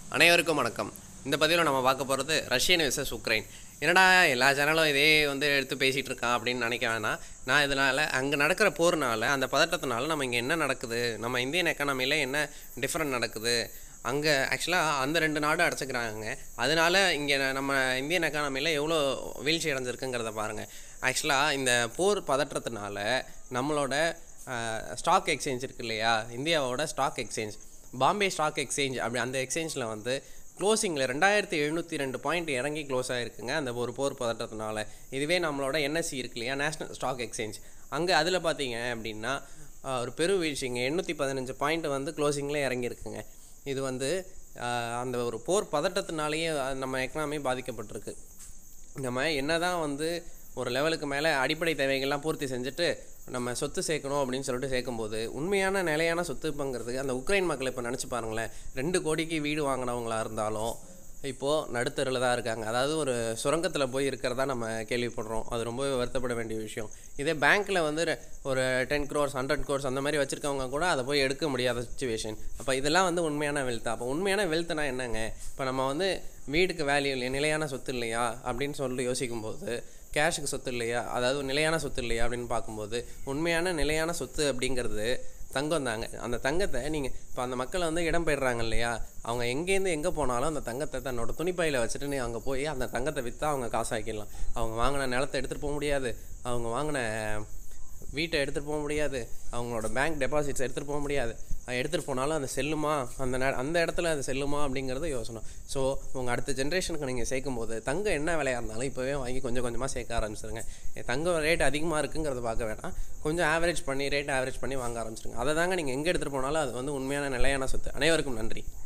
அனைவருக்கும் வணக்கம் இந்த பதிவில் நம்ம பார்க்க போகிறது ரஷ்யன் விசஸ் உக்ரைன் என்னடா எல்லா சேனலும் இதே வந்து எடுத்து பேசிகிட்டு இருக்கான் அப்படின்னு நினைக்க வேணாம் நான் இதனால் அங்கே நடக்கிற போர்னால அந்த பதட்டத்தினால நம்ம இங்கே என்ன நடக்குது நம்ம இந்தியன் எக்கானமியில் என்ன டிஃப்ரெண்ட் நடக்குது அங்கே ஆக்சுவலாக அந்த ரெண்டு நாடு அடைச்சிக்கிறாங்க அதனால இங்கே நம்ம இந்தியன் எக்கானமியில் எவ்வளோ வீழ்ச்சி அடைஞ்சிருக்குங்கிறத பாருங்கள் ஆக்சுவலாக இந்த போர் பதற்றத்தினால நம்மளோட ஸ்டாக் எக்ஸ்சேஞ்ச் இருக்கு இல்லையா இந்தியாவோட stock exchange Bombay stock exchange அப்படி அந்த எக்ஸ்சேஞ்சில் வந்து க்ளோசிங்கில் ரெண்டாயிரத்தி எழுநூற்றி ரெண்டு பாயிண்ட் இறங்கி க்ளோஸ் ஆகிருக்குங்க அந்த ஒரு போர் பதற்றத்தினால இதுவே நம்மளோட என்எஸ்சி இருக்கு இல்லையா நேஷ்னல் ஸ்டாக் எக்ஸ்சேஞ்ச் அங்கே அதில் பார்த்தீங்க அப்படின்னா ஆஹ், ஒரு பெரு வீழ்ச்சிங்க எண்ணூற்றி பதினஞ்சு பாயிண்ட் வந்து க்ளோசிங்கில் இறங்கியிருக்குங்க இது வந்து ஆஹ், அந்த ஒரு போர் பதட்டத்தினாலேயே அஹ், நம்ம எக்கனாமி பாதிக்கப்பட்டிருக்கு நம்ம என்னதான் வந்து ஒரு லெவலுக்கு மேலே அடிப்படை தேவைகள்லாம் பூர்த்தி செஞ்சுட்டு நம்ம சொத்து சேர்க்கணும் அப்படின்னு சொல்லிட்டு சேர்க்கும்போது உண்மையான நிலையான சொத்துப்பங்கிறதுக்கு அந்த உக்ரைன் மக்கள் இப்போ நினச்சி பாருங்களேன் ரெண்டு கோடிக்கு வீடு வாங்கினவங்களா இருந்தாலும் இப்போது நடுத்தருவில் தான் இருக்காங்க அதாவது ஒரு சுரங்கத்தில் போய் இருக்கிறதா நம்ம கேள்விப்படுறோம் அது ரொம்பவே வருத்தப்பட வேண்டிய விஷயம் இதே பேங்க்கில் வந்து ரெ- ஒரு டென் க்ரோர்ஸ் ஹண்ட்ரட் க்ரோர்ஸ் அந்த மாதிரி வச்சுருக்கவங்க கூட அதை போய் எடுக்க முடியாத சுச்சுவேஷன் அப்போ இதெல்லாம் வந்து உண்மையான வெல்த் அப்போ உண்மையான வெல்த்னா என்னங்க இப்போ நம்ம வந்து வீடுக்கு வேல்யூ இல்லையா நிலையான சொத்து இல்லையா அப்படின்னு சொல்லி யோசிக்கும்போது கேஷுக்கு சொத்து இல்லையா அதாவது ஒரு நிலையான சொத்து இல்லையா அப்படின்னு பார்க்கும்போது உண்மையான நிலையான சொத்து அப்படிங்கிறது தங்கம் தாங்க அந்த தங்கத்தை நீங்கள் இப்போ அந்த மக்களை வந்து இடம் பெயர்றாங்க இல்லையா அவங்க எங்கேருந்து எங்கே போனாலும் அந்த தங்கத்தை தன்னோட துணிப்பையில் வச்சுட்டு நீ அங்கே போய் அந்த தங்கத்தை விற்றா அவங்க காசாக்கிடலாம் அவங்க வாங்கின நிலத்தை எடுத்துகிட்டு போக முடியாது அவங்க வாங்கின வீட்டை எடுத்துகிட்டு போக முடியாது அவங்களோட பேங்க் டெபாசிட்ஸ் எடுத்துகிட்டு போக முடியாது அது எடுத்துகிட்டு போனாலும் அது செல்லுமா அந்த நே அந்த இடத்துல அது செல்லுமா அப்படிங்கிறத யோசனை ஸோ உங்கள் அடுத்த ஜென்ரேஷனுக்கு நீங்கள் சேர்க்கும்போது தங்கம் என்ன விலையாக இருந்தாலும் இப்போவே வாங்கி கொஞ்சம் கொஞ்சமாக சேர்க்க ஆரம்பிச்சிருங்க ஏ, தங்கம் ரேட் அதிகமாக இருக்குங்கிறத பார்க்க வேணாம் கொஞ்சம் ஆவரேஜ் பண்ணி ரேட் ஆவரேஜ் பண்ணி வாங்க ஆரம்பிச்சிருங்க அதை தாங்க நீங்கள் எங்கே எடுத்துகிட்டு போனாலும் அது வந்து உண்மையான நிலையான சொத்து அனைவருக்கும் நன்றி